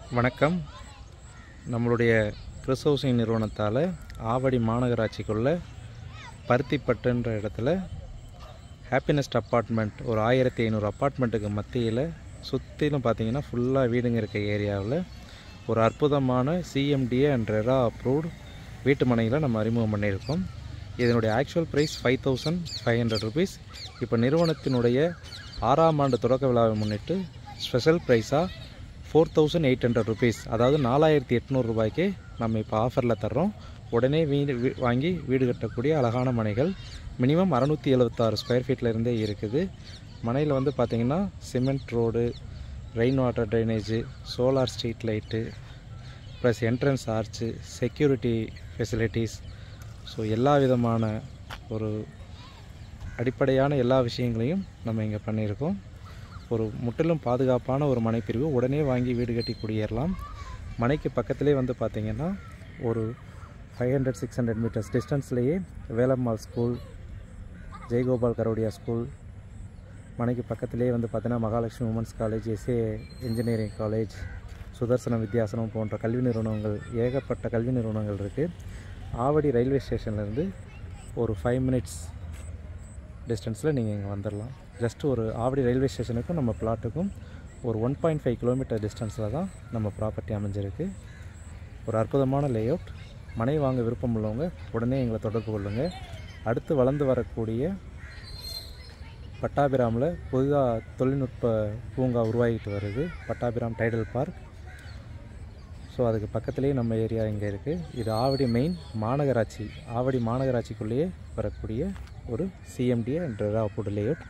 வணக்கம் நம்மளுடைய Chris housing நிறுவனத்தால் ஆவடி மாநகராட்சிக்குள்ள பருத்திப்பட்டுன்ற இடத்துல ஹாப்பினஸ்ட் அப்பார்ட்மெண்ட் ஒரு ஆயிரத்தி ஐநூறு அப்பார்ட்மெண்ட்டுக்கு மத்தியில் சுற்றிலும் பார்த்தீங்கன்னா ஃபுல்லாக வீடுங்க இருக்க ஏரியாவில் ஒரு அற்புதமான சிஎம்டிஏ அண்ட் ரெரா அப்ரூவ்டு வீட்டு மனையில் நம்ம அறிமுகம் பண்ணியிருக்கோம் இதனுடைய actual price five thousand five hundred rupees இப்போ நிறுவனத்தினுடைய ஆறாம் ஆண்டு தொடக்க விழாவை முன்னிட்டு ஸ்பெஷல் ப்ரைஸாக four thousand eight hundred rupees அதாவது நாலாயிரத்தி எட்நூறு ரூபாய்க்கு நம்ம இப்போ ஆஃபரில் தர்றோம் உடனே வீடு வீ- வாங்கி வீடு கட்டக்கூடிய அழகான மனைகள் மினிமம் அறநூற்றி எழுபத்தாறு ஸ்கொயர் ஃபீட்டில் இருந்தே இருக்குது மனையில் வந்து பார்த்திங்கன்னா cement road rain water drainage solar street light plus entrance arch security facilities so எல்லா விதமான ஒரு அடிப்படையான எல்லா விஷயங்களையும் நம்ம இங்கே பண்ணியிருக்கோம் ஒரு முற்றிலும் பாதுகாப்பான ஒரு மனைப்பிரிவு உடனே வாங்கி வீடு கட்டி குடியேறலாம் மனைக்கு பக்கத்திலே வந்து பார்த்திங்கன்னா ஒரு five hundred six hundred meters டிஸ்டன்ஸ்லேயே வேலம்மாள் ஸ்கூல் ஜெயகோபால் கரோடியா ஸ்கூல் மனைக்கு பக்கத்திலேயே வந்து பார்த்தீங்கன்னா Mahalakshmi women's college SA engineering college Sudarsana Vidyashram போன்ற கல்வி நிறுவனங்கள் ஏகப்பட்ட கல்வி நிறுவனங்கள் இருக்குது ஆவடி ரயில்வே ஸ்டேஷன்லேருந்து ஒரு ஃபைவ் மினிட்ஸ் டிஸ்டன்ஸில் நீங்கள் இங்கே வந்துடலாம் ஜஸ்ட் ஒரு ஆவடி ரயில்வே ஸ்டேஷனுக்கும் நம்ம பிளாட்டுக்கும் ஒரு ஒன் பாயிண்ட் ஃபைவ் கிலோமீட்டர் டிஸ்டன்ஸில் தான் நம்ம ப்ராப்பர்ட்டி அமைஞ்சிருக்கு ஒரு அற்புதமான லேஅவுட் மனை வாங்க விருப்பம் உள்ளவங்க உடனே எங்களை தொடர்பு கொள்ளுங்கள் அடுத்து வளர்ந்து வரக்கூடிய பட்டாபிராமில் புதிதாக தொழில்நுட்ப பூங்கா உருவாகிட்டு வருது பட்டாபிராம் டைடல் பார்க் ஸோ அதுக்கு பக்கத்துலேயே நம்ம ஏரியா இங்கே இருக்குது இது ஆவடி மெயின் மாநகராட்சி ஆவடி மாநகராட்சிக்குள்ளேயே வரக்கூடிய ஒரு சிஎம்டிஏ என்ற அவுட் லேஅவுட்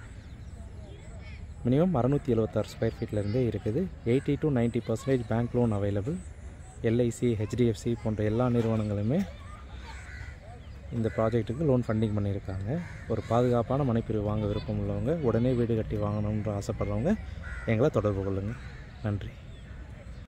மினிமம் அறநூற்றி எழுபத்தாறு ஸ்கொயர் ஃபீட்லேருந்தே இருக்குது eighty to 90% percentage bank loan available LIC HDFC போன்ற எல்லா நிறுவனங்களுமே இந்த ப்ராஜெக்ட்டுக்கு லோன் ஃபண்டிங் பண்ணியிருக்காங்க ஒரு பாதுகாப்பான மனைப்பிரிவு வாங்க விருப்பம் உள்ளவங்க உடனே வீடு கட்டி வாங்கணுன்ற ஆசைப்படுறவங்க எங்களை தொடர்பு கொள்ளுங்கள் நன்றி